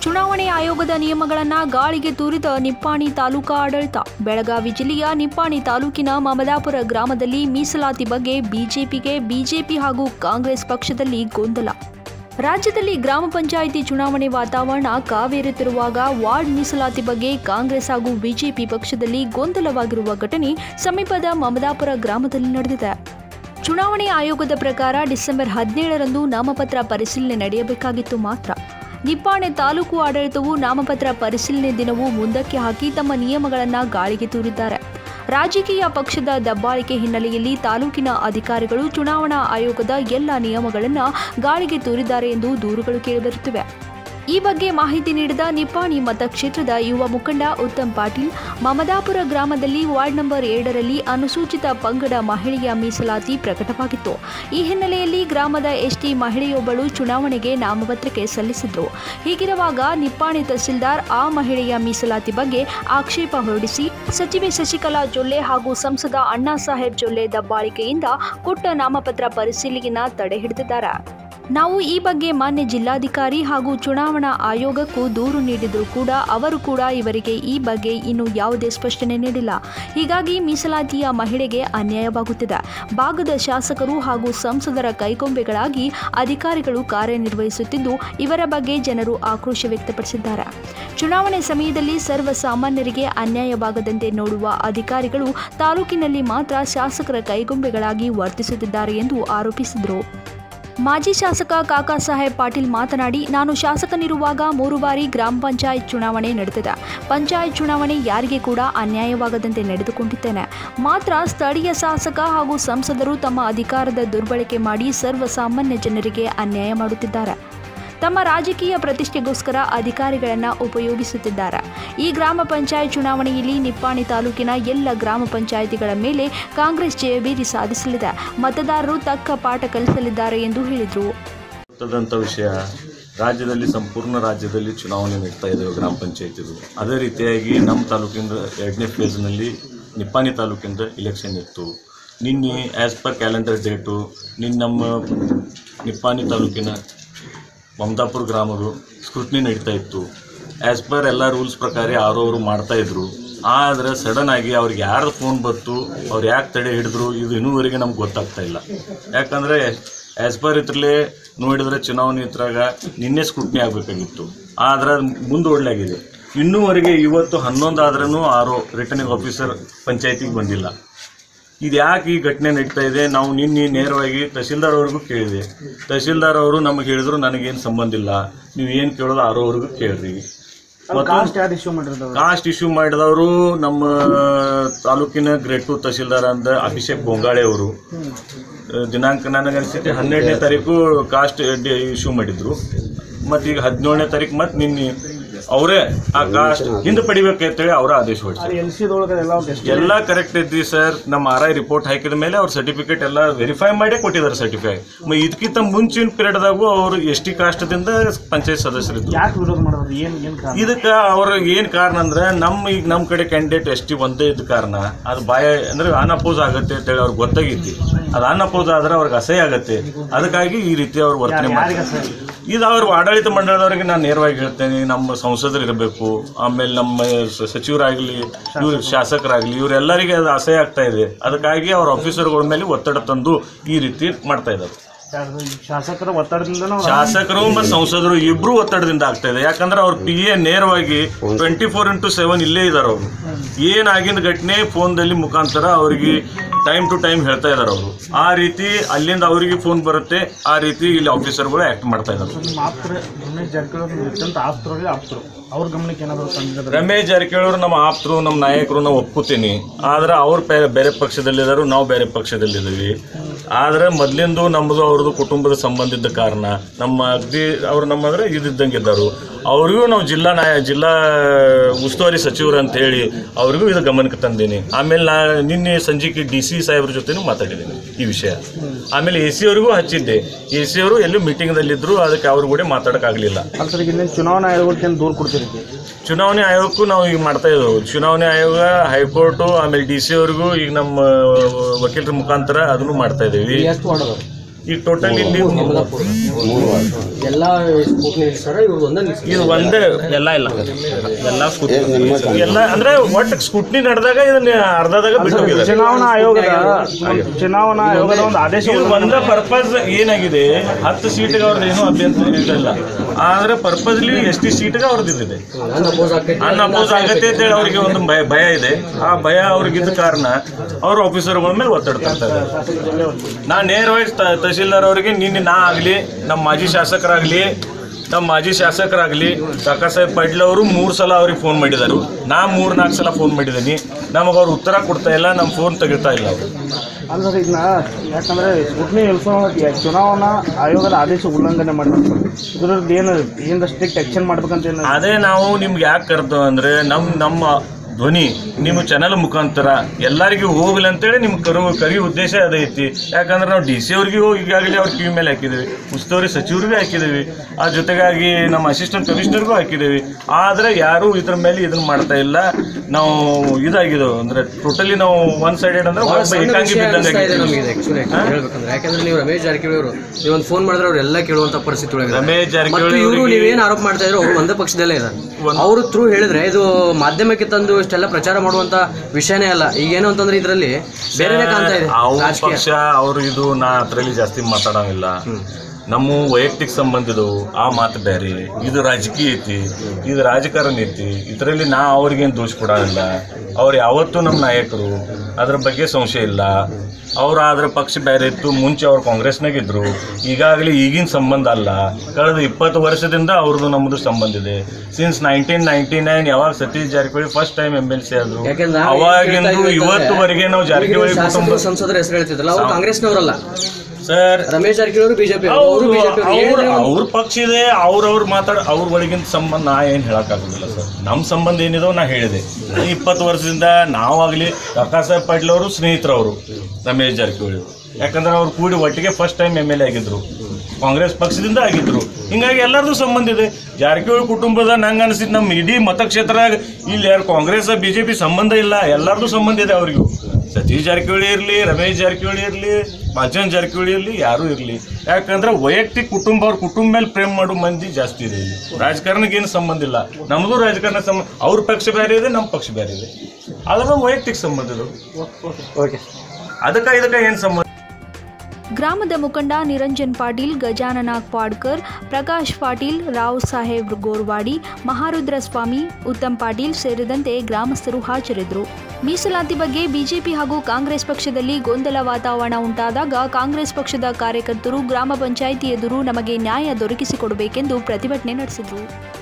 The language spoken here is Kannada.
ಚುನಾವಣೆ ಆಯೋಗದ ನಿಯಮಗಳನ್ನು ಗಾಳಿಗೆ ತೂರಿದ ನಿಪ್ಪಾಣಿ ತಾಲೂಕಾ ಆಡಳಿತ ಬೆಳಗಾವಿ ಜಿಲ್ಲೆಯ ನಿಪ್ಪಾಣಿ ತಾಲೂಕಿನ ಮಮದಾಪುರ ಗ್ರಾಮದಲ್ಲಿ ಮೀಸಲಾತಿ ಬಗ್ಗೆ ಬಿಜೆಪಿಗೆ ಬಿಜೆಪಿ ಹಾಗೂ ಕಾಂಗ್ರೆಸ್ ಪಕ್ಷದಲ್ಲಿ ಗೊಂದಲ ರಾಜ್ಯದಲ್ಲಿ ಗ್ರಾಮ ಪಂಚಾಯಿತಿ ಚುನಾವಣೆ ವಾತಾವರಣ ಕಾವೇರುತ್ತಿರುವಾಗ ವಾರ್ಡ್ ಮೀಸಲಾತಿ ಬಗ್ಗೆ ಕಾಂಗ್ರೆಸ್ ಹಾಗೂ ಬಿಜೆಪಿ ಪಕ್ಷದಲ್ಲಿ ಗೊಂದಲವಾಗಿರುವ ಘಟನೆ ಸಮೀಪದ ಮಮದಾಪುರ ಗ್ರಾಮದಲ್ಲಿ ನಡೆದಿದೆ ಚುನಾವಣೆ ಆಯೋಗದ ಪ್ರಕಾರ ಡಿಸೆಂಬರ್ ಹದಿನೇಳರಂದು ನಾಮಪತ್ರ ಪರಿಶೀಲನೆ ನಡೆಯಬೇಕಾಗಿತ್ತು ಮಾತ್ರ ನಿಪ್ಪಾಣಿ ತಾಲೂಕು ಆಡಳಿತವು ನಾಮಪತ್ರ ಪರಿಶೀಲನೆ ದಿನವೂ ಮುಂದಕ್ಕೆ ಹಾಕಿ ತಮ್ಮ ನಿಯಮಗಳನ್ನು ಗಾಳಿಗೆ ತೂರಿದ್ದಾರೆ ರಾಜಕೀಯ ಪಕ್ಷದ ದಬ್ಬಾಳಿಕೆ ಹಿನ್ನೆಲೆಯಲ್ಲಿ ತಾಲೂಕಿನ ಅಧಿಕಾರಿಗಳು ಚುನಾವಣಾ ಆಯೋಗದ ಎಲ್ಲ ನಿಯಮಗಳನ್ನು ಗಾಳಿಗೆ ತೂರಿದ್ದಾರೆ ಎಂದು ದೂರುಗಳು ಕೇಳಿಬರುತ್ತಿವೆ ಈ ಬಗ್ಗೆ ಮಾಹಿತಿ ನೀಡಿದ ನಿಪ್ಪಾಣಿ ಮತಕ್ಷೇತ್ರದ ಯುವ ಮುಖಂಡ ಉತ್ತಮ್ ಪಾಟೀಲ್ ಮಮದಾಪುರ ಗ್ರಾಮದಲ್ಲಿ ವಾರ್ಡ್ ನಂಬರ್ ಎರಡರಲ್ಲಿ ಅನುಸೂಚಿತ ಪಂಗಡ ಮಹಿಳೆಯ ಮೀಸಲಾತಿ ಪ್ರಕಟವಾಗಿತ್ತು ಈ ಹಿನ್ನೆಲೆಯಲ್ಲಿ ಗ್ರಾಮದ ಎಸ್ಟಿ ಮಹಿಳೆಯೊಬ್ಬಳು ಚುನಾವಣೆಗೆ ನಾಮಪತ್ರಿಕೆ ಸಲ್ಲಿಸಿದ್ರು ಹೀಗಿರುವಾಗ ನಿಪ್ಪಾಣಿ ತಹಸೀಲ್ದಾರ್ ಆ ಮಹಿಳೆಯ ಮೀಸಲಾತಿ ಬಗ್ಗೆ ಆಕ್ಷೇಪ ಹೊರಡಿಸಿ ಸಚಿವೆ ಶಶಿಕಲಾ ಜೊಲ್ಲೆ ಹಾಗೂ ಸಂಸದ ಅಣ್ಣಾ ಸಾಹೇಬ್ ಜೊಲ್ಲೆ ದಬ್ಬಾಳಿಕೆಯಿಂದ ಕೊಟ್ಟ ನಾಮಪತ್ರ ಪರಿಶೀಲನೆಯನ್ನ ತಡೆ ಹಿಡಿದಿದ್ದಾರೆ ನಾವು ಈ ಬಗ್ಗೆ ಮಾನ್ಯ ಜಿಲ್ಲಾಧಿಕಾರಿ ಹಾಗೂ ಚುನಾವಣಾ ಆಯೋಗಕ್ಕೂ ದೂರು ನೀಡಿದರೂ ಕೂಡ ಅವರು ಕೂಡ ಇವರಿಗೆ ಈ ಬಗ್ಗೆ ಇನ್ನೂ ಯಾವುದೇ ಸ್ಪಷ್ಟನೆ ನೀಡಿಲ್ಲ ಹೀಗಾಗಿ ಮೀಸಲಾತಿಯ ಮಹಿಳೆಗೆ ಅನ್ಯಾಯವಾಗುತ್ತಿದೆ ಭಾಗದ ಶಾಸಕರು ಹಾಗೂ ಸಂಸದರ ಕೈಗೊಂಬೆಗಳಾಗಿ ಅಧಿಕಾರಿಗಳು ಕಾರ್ಯನಿರ್ವಹಿಸುತ್ತಿದ್ದು ಇವರ ಬಗ್ಗೆ ಜನರು ಆಕ್ರೋಶ ವ್ಯಕ್ತಪಡಿಸಿದ್ದಾರೆ ಚುನಾವಣೆ ಸಮಯದಲ್ಲಿ ಸರ್ವಸಾಮಾನ್ಯರಿಗೆ ಅನ್ಯಾಯವಾಗದಂತೆ ನೋಡುವ ಅಧಿಕಾರಿಗಳು ತಾಲೂಕಿನಲ್ಲಿ ಮಾತ್ರ ಶಾಸಕರ ಕೈಗೊಂಬೆಗಳಾಗಿ ವರ್ತಿಸುತ್ತಿದ್ದಾರೆ ಎಂದು ಆರೋಪಿಸಿದರು ಮಾಜಿ ಶಾಸಕ ಕಾಕಾ ಸಾಹೇಬ್ ಪಾಟೀಲ್ ಮಾತನಾಡಿ ನಾನು ಶಾಸಕನಿರುವಾಗ ಮೂರು ಬಾರಿ ಗ್ರಾಮ ಪಂಚಾಯತ್ ಚುನಾವಣೆ ನಡೆದಿದೆ ಪಂಚಾಯತ್ ಚುನಾವಣೆ ಯಾರಿಗೆ ಕೂಡ ಅನ್ಯಾಯವಾಗದಂತೆ ನಡೆದುಕೊಂಡಿದ್ದೇನೆ ಮಾತ್ರ ಸ್ಥಳೀಯ ಶಾಸಕ ಹಾಗೂ ಸಂಸದರು ತಮ್ಮ ಅಧಿಕಾರದ ದುರ್ಬಳಕೆ ಮಾಡಿ ಸರ್ವಸಾಮಾನ್ಯ ಜನರಿಗೆ ಅನ್ಯಾಯ ಮಾಡುತ್ತಿದ್ದಾರೆ ತಮ್ಮ ರಾಜಕೀಯ ಪ್ರತಿಷ್ಠೆಗೋಸ್ಕರ ಅಧಿಕಾರಿಗಳನ್ನು ಉಪಯೋಗಿಸುತ್ತಿದ್ದಾರೆ ಈ ಗ್ರಾಮ ಪಂಚಾಯತ್ ಚುನಾವಣೆಯಲ್ಲಿ ನಿಪ್ಪಾಣಿ ತಾಲೂಕಿನ ಎಲ್ಲ ಗ್ರಾಮ ಪಂಚಾಯಿತಿಗಳ ಮೇಲೆ ಕಾಂಗ್ರೆಸ್ ಜಯಭೇರಿ ಸಾಧಿಸಲಿದೆ ಮತದಾರರು ತಕ್ಕ ಪಾಠ ಕಲಿಸಲಿದ್ದಾರೆ ಎಂದು ಹೇಳಿದರು ಗೊತ್ತದಂಥ ವಿಷಯ ರಾಜ್ಯದಲ್ಲಿ ಸಂಪೂರ್ಣ ರಾಜ್ಯದಲ್ಲಿ ಚುನಾವಣೆ ನಡೀತಾ ಇದ್ದಾವೆ ಗ್ರಾಮ ಪಂಚಾಯತಿದು ಅದೇ ರೀತಿಯಾಗಿ ನಮ್ಮ ತಾಲೂಕಿಂದ ಎರಡನೇ ಫೇಸ್ನಲ್ಲಿ ನಿಪ್ಪಾಣಿ ತಾಲೂಕಿಂದ ಇಲೆಕ್ಷನ್ ಇತ್ತು ನಿನ್ನೆ ಆ್ಯಸ್ ಪರ್ ಕ್ಯಾಲೆಂಡರ್ ಡೇಟು ನಿನ್ನ ನಮ್ಮ ನಿಪ್ಪಾಣಿ ತಾಲೂಕಿನ ಮಮದಾಪುರ ಗ್ರಾಮದು ಸ್ಕ್ರೂಟ್ನಿ ನಡೀತಾ ಇತ್ತು ಆ್ಯಸ್ ಪರ್ ಎಲ್ಲ ರೂಲ್ಸ್ ಪ್ರಕಾರ ಯಾರೋ ಅವರು ಮಾಡ್ತಾಯಿದ್ರು ಆದರೆ ಸಡನ್ ಆಗಿ ಅವ್ರಿಗೆ ಯಾರು ಫೋನ್ ಬಂತು ಅವ್ರು ಯಾಕೆ ತಡೆ ಹಿಡಿದ್ರು ಇದು ಇನ್ನೂವರೆಗೆ ನಮ್ಗೆ ಗೊತ್ತಾಗ್ತಾ ಇಲ್ಲ ಯಾಕಂದರೆ ಆ್ಯಸ್ ಪರ್ ಇದ್ರಲ್ಲೇ ನೋಡಿದ್ರೆ ಚುನಾವಣೆ ಇದ್ರಾಗ ನಿನ್ನೆ ಸ್ಕ್ರೂಟ್ನಿ ಆಗಬೇಕಾಗಿತ್ತು ಆದರೆ ಮುಂದೂಡಲಾಗಿದೆ ಇನ್ನೂವರೆಗೆ ಇವತ್ತು ಹನ್ನೊಂದು ಆದ್ರೂ ಆರೋ ರಿಟರ್ನಿಂಗ್ ಆಫೀಸರ್ ಪಂಚಾಯತಿಗೆ ಬಂದಿಲ್ಲ ಇದು ಯಾಕೆ ಈ ಘಟನೆ ನಡೀತಾ ಇದೆ ನಾವು ನಿನ್ನೆ ನೇರವಾಗಿ ತಹಸೀಲ್ದಾರ್ ಅವ್ರಿಗೂ ಕೇಳಿದೆ ತಹಸೀಲ್ದಾರ್ ಅವರು ನಮಗೆ ಹೇಳಿದ್ರು ನನಗೇನು ಸಂಬಂಧ ಇಲ್ಲ ನೀವು ಏನು ಕೇಳೋದು ಆರೋ ಅವ್ರಿಗೂ ಕೇಳ್ರಿ ಕಾಸ್ಟ್ ಯಾರು ಇಶ್ಯೂ ಮಾಡಿರೋದು ಕಾಸ್ಟ್ ಇಶ್ಯೂ ಮಾಡಿದವರು ನಮ್ಮ ತಾಲೂಕಿನ ಗ್ರೇಟ್ ಟು ತಹಸೀಲ್ದಾರ್ ಅಂದ ಅಭಿಷೇಕ್ ಬೊಂಗಾಳೆ ಅವರು ದಿನಾಂಕ ನನಗೆ ಅನಿಸುತ್ತೆ ಹನ್ನೆರಡನೇ ತಾರೀಕು ಕಾಸ್ಟ್ ಇಶ್ಯೂ ಮಾಡಿದ್ರು ಮತ್ತು ಈಗ ಹದಿನೇಳನೇ ತಾರೀಕು ಮತ್ತು ನಿನ್ನೆ ಅವರೇ ಆ ಕಾಸ್ಟ್ ಹಿಂದೆ ಪಡಿಬೇಕಂತೇಳಿ ಅವರ ಆದೇಶ ಹೊರಡಿಸಿದ್ರು ಎಲ್ ಸಿ ದೊಳಗೆ ಎಲ್ಲ ಟೆಸ್ಟ್ ಎಲ್ಲ ಕರೆಕ್ಟ್ ಇದ್ರಿ ಸರ್ ನಮ್ಮ ಆರ್ ಐ ರಿಪೋರ್ಟ್ ಹಾಕಿದ ಮೇಲೆ ಅವ್ರ ಸರ್ಟಿಫಿಕೇಟ್ ಎಲ್ಲ ವೆರಿಫೈ ಮಾಡೇ ಕೊಟ್ಟಿದ್ದಾರೆ ಸರ್ಟಿಫೈ ಇದಕ್ಕಿಂತ ಮುಂಚಿನ ಪೀರಿಯಡ್ದಾಗೂ ಅವರು ಎಸ್ ಟಿ ಕಾಸ್ಟ್ದಿಂದ ಪಂಚಾಯತ್ ಸದಸ್ಯರಿದ್ರು ಯಾಕೆ ವಿರೋಧ ಮಾಡೋದು ಏನು ಏನು ಕಾರಣ ಇದಕ್ಕೆ ಅವ್ರ ಏನು ಕಾರಣ ಅಂದ್ರೆ ನಮ್ಮ ಈಗ ನಮ್ಮ ಕಡೆ ಕ್ಯಾಂಡಿಡೇಟ್ ಎಸ್ ಟಿ ಒಂದೇ ಇದ್ದ ಕಾರಣ ಅದು ಬಾಯ ಅಂದ್ರೆ ಅನ್ಅಪೋಸ್ ಆಗುತ್ತೆ ಅಂತೇಳಿ ಅವ್ರಿಗೆ ಗೊತ್ತಾಗಿತ್ತು ಅದು ಅನ್ಅಪೋಸ್ ಆದ್ರೆ ಅವ್ರಿಗೆ ಅಸಹ್ಯ ಆಗತ್ತೆ ಅದಕ್ಕಾಗಿ ಈ ರೀತಿ ಅವ್ರು ವರ್ತನೆ ಯಾರಿಗೆ ಮಾಡ್ತಾರೆ ಸರ್ ಇದು ಅವ್ರ ಆಡಳಿತ ಮಂಡಳದವರಿಗೆ ನಾನು ನೇರವಾಗಿ ಹೇಳ್ತೇನೆ ನಮ್ಮ ಸಂಸದರು ಇರಬೇಕು ಆಮೇಲೆ ನಮ್ಮ ಸ- ಸಚಿವರಾಗಲಿ ಇವ್ರ ಶಾಸಕರಾಗಲಿ ಇವರೆಲ್ಲರಿಗೆ ಅದು ಅಸಹ್ಯ ಆಗ್ತಾ ಇದೆ ಅದಕ್ಕಾಗಿ ಅವ್ರ ಆಫೀಸರ್ಗಳ ಮೇಲೆ ಒತ್ತಡ ತಂದು ಈ ರೀತಿ ಮಾಡ್ತಾ ಇದ್ದಾರೆ ಯಾರು ಈ ಶಾಸಕರ ಒತ್ತಡದಿಂದ ನಾವು ಶಾಸಕರು ಮತ್ತು ಸಂಸದರು ಇಬ್ರು ಒತ್ತಡದಿಂದ ಆಗ್ತಾ ಇದೆ ಯಾಕಂದ್ರೆ ಅವ್ರ ಪಿ ಎ ನೇರವಾಗಿ ಟ್ವೆಂಟಿ ಫೋರ್ ಇಂಟು ಸೆವೆನ್ ಇಲ್ಲೇ ಇದ್ದಾರೆ ಅವರು ಏನಾಗಿನ ಘಟನೆ ಫೋನ್ದಲ್ಲಿ ಮುಖಾಂತರ ಅವರಿಗೆ ಟೈಮ್ ಟು ಟೈಮ್ ಹೇಳ್ತಾ ಇದ್ದಾರೆ ಅವರು ಆ ರೀತಿ ಅಲ್ಲಿಂದ ಅವರಿಗೆ ಫೋನ್ ಬರುತ್ತೆ ಆ ರೀತಿ ಇಲ್ಲಿ ಆಫೀಸರ್ಗಳು ಆ್ಯಕ್ಟ್ ಮಾಡ್ತಾ ಇದ್ದಾರೆ ನಿಮ್ಮ ಆಪ್ತರ ರಮೇಶ್ ಜಾರಕಿಹೊಳಿ ಅವ್ರು ಅತ್ಯಂತ ಆಪ್ತರಲ್ಲಿ ಆಪ್ತರು ಅವ್ರ ಗಮನಕ್ಕೆ ಏನಾದರೂ ತಂದಿದ್ದಾರೆ ರಮೇಶ್ ಜಾರಕಿಹೊಳಿ ಅವರು ನಮ್ಮ ಆಪ್ತರು ನಮ್ಮ ನಾಯಕರು ನಾವು ಒಪ್ಕೋತೀನಿ ಆದ್ರೆ ಅವ್ರು ಬೇರೆ ಬೇರೆ ಪಕ್ಷದಲ್ಲಿದ್ದಾರೆ ನಾವು ಬೇರೆ ಪಕ್ಷದಲ್ಲಿದ್ದೀವಿ ಆದ್ರೆ ಮೊದಲಿಂದು ನಮ್ಮದು ಅವ್ರದ್ದು ಕುಟುಂಬದ ಸಂಬಂಧ ಇದ್ದ ಕಾರಣ ನಮ್ಮ ಅಗ್ದಿ ಅವ್ರು ನಮ್ಮ ಅಂದ್ರೆ ಇದ್ದಂಗೆ ಇದ್ದರು ಅವ್ರಿಗೂ ನಾವು ಜಿಲ್ಲಾ ನಾಯ ಜಿಲ್ಲಾ ಉಸ್ತುವಾರಿ ಸಚಿವರು ಅಂತ ಹೇಳಿ ಅವ್ರಿಗೂ ಇದು ಗಮನಕ್ಕೆ ತಂದೀನಿ ಆಮೇಲೆ ನಾ ನಿನ್ನೆ ಸಂಜೆಗೆ ಡಿ ಸಿ ಸಾಹೇಬ್ರ ಜೊತೆನೂ ಮಾತಾಡಿದ್ದೀನಿ ಈ ವಿಷಯ ಆಮೇಲೆ ಎ ಸಿ ಅವ್ರಿಗೂ ಹಚ್ಚಿದ್ದೆ ಎ ಸಿ ಅವರು ಎಲ್ಲೂ ಮೀಟಿಂಗ್ದಲ್ಲಿದ್ದರು ಅದಕ್ಕೆ ಅವ್ರ ಕೂಡ ಮಾತಾಡೋಕ್ಕಾಗಲಿಲ್ಲ ಅಲ್ಲಿ ಸರ್ ಈಗ ಚುನಾವಣಾ ಆಯೋಗಕ್ಕೆ ಏನು ದೂರ ಕೊಡ್ತೀರಿ ಚುನಾವಣೆ ಆಯೋಗಕ್ಕೂ ನಾವು ಈಗ ಮಾಡ್ತಾ ಇದ್ದೇವೆ ಚುನಾವಣೆ ಆಯೋಗ ಹೈಕೋರ್ಟು ಆಮೇಲೆ ಡಿ ಸಿ ಅವ್ರಿಗೂ ಈಗ ನಮ್ಮ ವಕೀಲರ ಮುಖಾಂತರ ಅದನ್ನು ಮಾಡ್ತಾ ಇದ್ದೀವಿ ಎಷ್ಟು ಮಾಡೋದು ಈಗ ಟೋಟಲ್ ಇಲ್ಲಿ ಎಲ್ಲ ಸ್ಕೂಟ್ನಿ ನಿಲ್ಸಾರ ಇವ್ರು ಒಂದೇ ನಿಲ್ಸಾರ ಇದು ಒಂದೇ ಎಲ್ಲ ಇಲ್ಲ ಎಲ್ಲ ಸ್ಕೂಟ್ನಿ ಎಲ್ಲ ಅಂದ್ರೆ ಒಟ್ಟು ಸ್ಕೂಟ್ನಿ ನಡೆದಾಗ ಇದನ್ನ ಅರ್ಧದಾಗ ಬಿಟ್ಟು ಹೋಗಿದ್ದಾರೆ ಚುನಾವಣಾ ಆಯೋಗದ ಚುನಾವಣಾ ಆಯೋಗದ ಒಂದು ಆದೇಶ ಇದು ಒಂದ ಪರ್ಪಸ್ ಏನಾಗಿದೆ ಹತ್ತು ಸೀಟ್ಗೆ ಅವ್ರದ್ದು ಏನೂ ಅಭ್ಯಂತರ ಇಲ್ಲ ಆದ್ರೆ ಪರ್ಪಸ್ಲಿ ಎಷ್ಟು ಸೀಟ್ಗೆ ಅವ್ರದ್ದು ಇದಿದೆ ನನ್ನ ಅಪೋಸ್ ಆಗ್ತೈತಿ ಅನ್ನ ಅಪೋಸ್ ಆಗತ್ತೆ ಅಂತೇಳಿ ಅವರಿಗೆ ಒಂದು ಭಯ ಭಯ ಇದೆ ಆ ಭಯ ಅವ್ರಿಗಿದ್ದ ಕಾರಣ ಅವ್ರ ಆಫೀಸರ್ಗಳ ಮೇಲೆ ಒತ್ತಡ ತರ್ತಾರೆ ನಾ ನೇರವಾಗಿ ತ- ತಹಶೀಲ್ದಾರ್ ಅವರಿಗೆ ನಿನ್ನೆ ನಾ ಆಗಲಿ ನಮ್ಮ ಮಾಜಿ ಶಾಸಕರಾಗಲಿ ನಮ್ಮ ಮಾಜಿ ಶಾಸಕರಾಗಲಿ ಕಾಕಾ ಸಾಹೇಬ್ ಪಾಟೀಲ್ ಅವರು ಮೂರು ಸಲ ಅವ್ರಿಗೆ ಫೋನ್ ಮಾಡಿದರು ನಾ ಮೂರು ನಾಲ್ಕು ಸಲ ಫೋನ್ ಮಾಡಿದ್ದೀನಿ ನಮಗೆ ಅವ್ರು ಉತ್ತರ ಕೊಡ್ತಾ ಇಲ್ಲ ನಮ್ಮ ಫೋನ್ ತೆಗಿತಾ ಇಲ್ಲ ಅವರು ಅಲ್ಲ ಸರ್ ಇದನ್ನ ಯಾಕಂದ್ರೆ ಸ್ಕೂಟ್ನಿ ನಿಲ್ಸೋ ಚುನಾವಣಾ ಆಯೋಗದ ಆದೇಶ ಉಲ್ಲಂಘನೆ ಮಾಡಿದ್ರು ಸರ್ ಇದ್ರದ್ದು ಏನು ಏನು ಸ್ಟ್ರಿಕ್ಟ್ ಆಕ್ಷನ್ ಮಾಡ್ಬೇಕಂತ ಏನು ಅದೇ ನಾವು ನಿಮ್ಗೆ ಯಾಕೆ ಕರೆದು ಅಂದರೆ ನಮ್ಮ ನಮ್ಮ ಧ್ವನಿ ನಿಮ್ಮ ಚಾನಲ್ ಮುಖಾಂತರ ಎಲ್ಲರಿಗೂ ಹೋಗ್ಲಿ ಅಂತೇಳಿ ನಿಮ್ಗೆ ಕರು ಕರಿ ಉದ್ದೇಶ ಅದೈತಿ ಯಾಕಂದ್ರೆ ನಾವು ಡಿ ಸಿ ಅವ್ರಿಗೂ ಈಗಾಗಲೇ ಅವ್ರ ಕಿವಿ ಮೇಲೆ ಹಾಕಿದ್ದೀವಿ ಉಸ್ತುವಾರಿ ಸಚಿವರಿಗೂ ಹಾಕಿದ್ದೀವಿ ಆ ಜೊತೆಗಾಗಿ ನಮ್ಮ ಅಸಿಸ್ಟೆಂಟ್ ಕಮಿಷನರ್ಗೂ ಹಾಕಿದ್ದೀವಿ ಆದರೆ ಯಾರೂ ಇದ್ರ ಮೇಲೆ ಇದನ್ನ ಮಾಡ್ತಾ ಇಲ್ಲ ನಾವು ಇದಾಗಿದ್ದೆವು ಅಂದರೆ ಟೋಟಲಿ ನಾವು ಒನ್ ಸೈಡೆಡ್ ಅಂದ್ರೆ ಬಹಳ ಒಬ್ಬ ಸಣ್ಣ ಏಕಾಂಗಿ ವಿಷಯ ಬಿದ್ದಂಗೆ ಅನಿಸ್ತಾ ಇದೆ ಆಗಿದ್ದೀವಿ. ನಮಗೆ ಇದು ಆಕ್ಚುಲಿ ಹೇಳ್ಬೇಕಂದ್ರೆ ಯಾಕಂದ್ರೆ ನೀವು ರಮೇಶ್ ಜಾರಕಿಹೊಳಿ ಅವರು ನೀವು ಒಂದು ಫೋನ್ ಮಾಡಿದ್ರೆ ಅವ್ರು ಎಲ್ಲ ಕೇಳುವಂತ ಪರಿಸ್ಥಿತಿ ಒಳಗೆ ರಮೇಶ್ ಮತ್ತು ಜಾರಕಿಹೊಳಿ ಇವರು ಅವರಿಗೆ- ನೀವೇನು ಆರೋಪ ಮಾಡ್ತಾ ಇದ್ರು ಅವರು ಒಂದೇ ಪಕ್ಷದಲ್ಲೇ ಇದ್ದಾರೆ ಅವ್ರ ಥ್ರೂ ಹೇಳಿದ್ರೆ ಇದು ಮಾಧ್ಯಮಕ್ಕೆ ತಂದು ಇಷ್ಟೆಲ್ಲ ಪ್ರಚಾರ ಮಾಡುವಂತ ವಿಷಯನೇ ಅಲ್ಲ ಈಗೇನು ಅಂತಂದ್ರೆ ಇದರಲ್ಲಿ ಬೇರೆನೇ ಕಾಣ್ತಾ ಇದೆ ಅವ್ರ ರಾಜಕೀಯ ಪಕ್ಷ ಅವರು ಇದು ನಾ ಅದರಲ್ಲಿ ಜಾಸ್ತಿ ಮಾತಾಡಂಗಿಲ್ಲ ನಮ್ಮ ವೈಯಕ್ತಿಕ ಸಂಬಂಧಿದವು ಆ ಮಾತು ಬೇರೆ ಇದು ರಾಜಕೀಯ ಐತಿ ಇದು ರಾಜಕಾರಣ ಐತಿ ಇದರಲ್ಲಿ ನಾ ಅವ್ರಿಗೇನು ದೋಷ ಕೊಡೋದಿಲ್ಲ ಅವ್ರು ಯಾವತ್ತೂ ನಮ್ಮ ನಾಯಕರು ಅದ್ರ ಬಗ್ಗೆ ಸಂಶಯ ಇಲ್ಲ ಅವ್ರು ಆದ್ರೆ ಪಕ್ಷ ಬೇರೆ ಇತ್ತು ಮುಂಚೆ ಅವ್ರು ಕಾಂಗ್ರೆಸ್ನಾಗ ಇದ್ರು ಈಗಾಗಲೇ ಈಗಿನ ಸಂಬಂಧ ಅಲ್ಲ ಕಳೆದ ಇಪ್ಪತ್ತು ವರ್ಷದಿಂದ ಅವ್ರದ್ದು ನಮ್ಮದು ಸಂಬಂಧ ಇದೆ ಸಿನ್ಸ್ ನೈನ್ಟೀನ್ ನೈನ್ಟಿ ನೈನ್ ಯಾವಾಗ Satish Jarkiholi first time M L C ಆದ್ರು ಯಾಕೆಂದ್ರೆ ನಾವು ಏನ್ ಅವಾಗಿಂದು ಕೇಳ್ತಾ ಇದ್ದೀವಿ ಇವತ್ತುವರೆಗೆ ನಾವು ಅಂತಂದ್ರೆ, ಜಾರಕಿಹೊಳಿ ಈಗ ಶಾಸಕರು ಕುಟುಂಬ ಸಂಸದರ ಹೆಸರು ಹೇಳ್ತಿದ್ರಲ್ಲ ಅವ್ರು ಕಾಂಗ್ರೆಸ್ನವರಲ್ಲ ಸರ್ ರಮೇಶ್ ಜಾರಕಿಹೊಳಿ ಅವರು ಬಿಜೆಪಿ ಅವರು ಬಿಜೆಪಿ ಅವ್ರ ಅವ್ರ ಪಕ್ಷ ಇದೆ ಅವ್ರವ್ರು ಮಾತಾಡ ಅವ್ರ ಒಳಗಿನ ಸಂಬಂಧ ನಾ ಏನು ಹೇಳಕ್ಕಾಗೋದಿಲ್ಲ ಸರ್ ನಮ್ಮ ಸಂಬಂಧ ಏನಿದೋ ನಾ ಹೇಳಿದೆ ಇಪ್ಪತ್ತು ವರ್ಷದಿಂದ ನಾವಾಗಲಿ ಕಾಕಾ ಸಾಹೇಬ್ ಪಾಟೀಲ್ ಅವರು ಸ್ನೇಹಿತರವರು ರಮೇಶ್ ಜಾರಕಿಹೊಳಿ ಅವರು. ಯಾಕಂದ್ರೆ ಅವ್ರು ಕೂಡಿ ಒಟ್ಟಿಗೆ first time M L A ಆಗಿದ್ರು ಕಾಂಗ್ರೆಸ್ ಪಕ್ಷದಿಂದ ಆಗಿದ್ರು ಹಿಂಗಾಗಿ ಎಲ್ಲರದು ಸಂಬಂಧ ಇದೆ ಜಾರಕಿಹೊಳಿ ಕುಟುಂಬದ ನಂಗೆ ಅನಿಸಿದ್ದು ನಮ್ಮ ಇಡೀ ಮತಕ್ಷೇತ್ರದಾಗ ಇಲ್ಲಿ ಯಾರು ಕಾಂಗ್ರೆಸ್ ಬಿ ಜೆ ಪಿ ಸಂಬಂಧ ಇಲ್ಲ ಎಲ್ಲರದು ಸಂಬಂಧ ಇದೆ ಅವ್ರಿಗೂ ಸತೀಶ್ ಜಾರಕಿಹೊಳಿ ಇರಲಿ ರಮೇಶ್ ಜಾರಕಿಹೊಳಿ ಇರಲಿ ಮಾಜನ್ ಜಾರಕಿಹೊಳಿ ಇರಲಿ ಯಾರೂ ಇರಲಿ ಯಾಕಂದ್ರೆ ವೈಯಕ್ತಿಕ ಕುಟುಂಬ ಅವ್ರ ಕುಟುಂಬ ಮೇಲೆ ಪ್ರೇಮ ಮಾಡೋ ಮಂದಿ ಜಾಸ್ತಿ ಇದೆ ಇಲ್ಲಿ ರಾಜಕಾರಣಕ್ಕೆ ಏನು ಸಂಬಂಧ ಇಲ್ಲ ನಮ್ಮದು ರಾಜಕಾರಣ ಸಂಬಂಧ ಅವ್ರ ಪಕ್ಷ ಬೇರೆ ಇದೆ ನಮ್ಮ ಪಕ್ಷ ಬೇರೆ ಇದೆ ಆದ್ರೆ ವೈಯಕ್ತಿಕ ಸಂಬಂಧ ಇದು ಓಕೆ ಅದಕ್ಕೆ ಇದಕ್ಕೆ ಏನು ಸಂಬಂಧ ಗ್ರಾಮದ ಮುಖಂಡ ನಿರಂಜನ್ ಪಾಟೀಲ್ ಗಜಾನನ ಕ್ವಾಡ್ಕರ್ ಪ್ರಕಾಶ್ ಪಾಟೀಲ್ ರಾವ್ ಸಾಹೇಬ್ ಗೋರ್ವಾಡಿ ಮಹಾರುದ್ರ ಸ್ವಾಮಿ ಉತ್ತಮ್ ಪಾಟೀಲ್ ಸೇರಿದಂತೆ ಗ್ರಾಮಸ್ಥರು ಹಾಜರಿದ್ದರು ಮೀಸಲಾತಿ ಬಗ್ಗೆ ಬಿಜೆಪಿ ಹಾಗೂ ಕಾಂಗ್ರೆಸ್ ಪಕ್ಷದಲ್ಲಿ ಗೊಂದಲ ವಾತಾವರಣ ಉಂಟಾದಾಗ ಕಾಂಗ್ರೆಸ್ ಪಕ್ಷದ ಕಾರ್ಯಕರ್ತರು ಗ್ರಾಮ ಪಂಚಾಯಿತಿ ಎದುರು ನಮಗೆ ನ್ಯಾಯ ದೊರಕಿಸಿಕೊಡಬೇಕೆಂದು ಪ್ರತಿಭಟನೆ ನಡೆಸಿದರು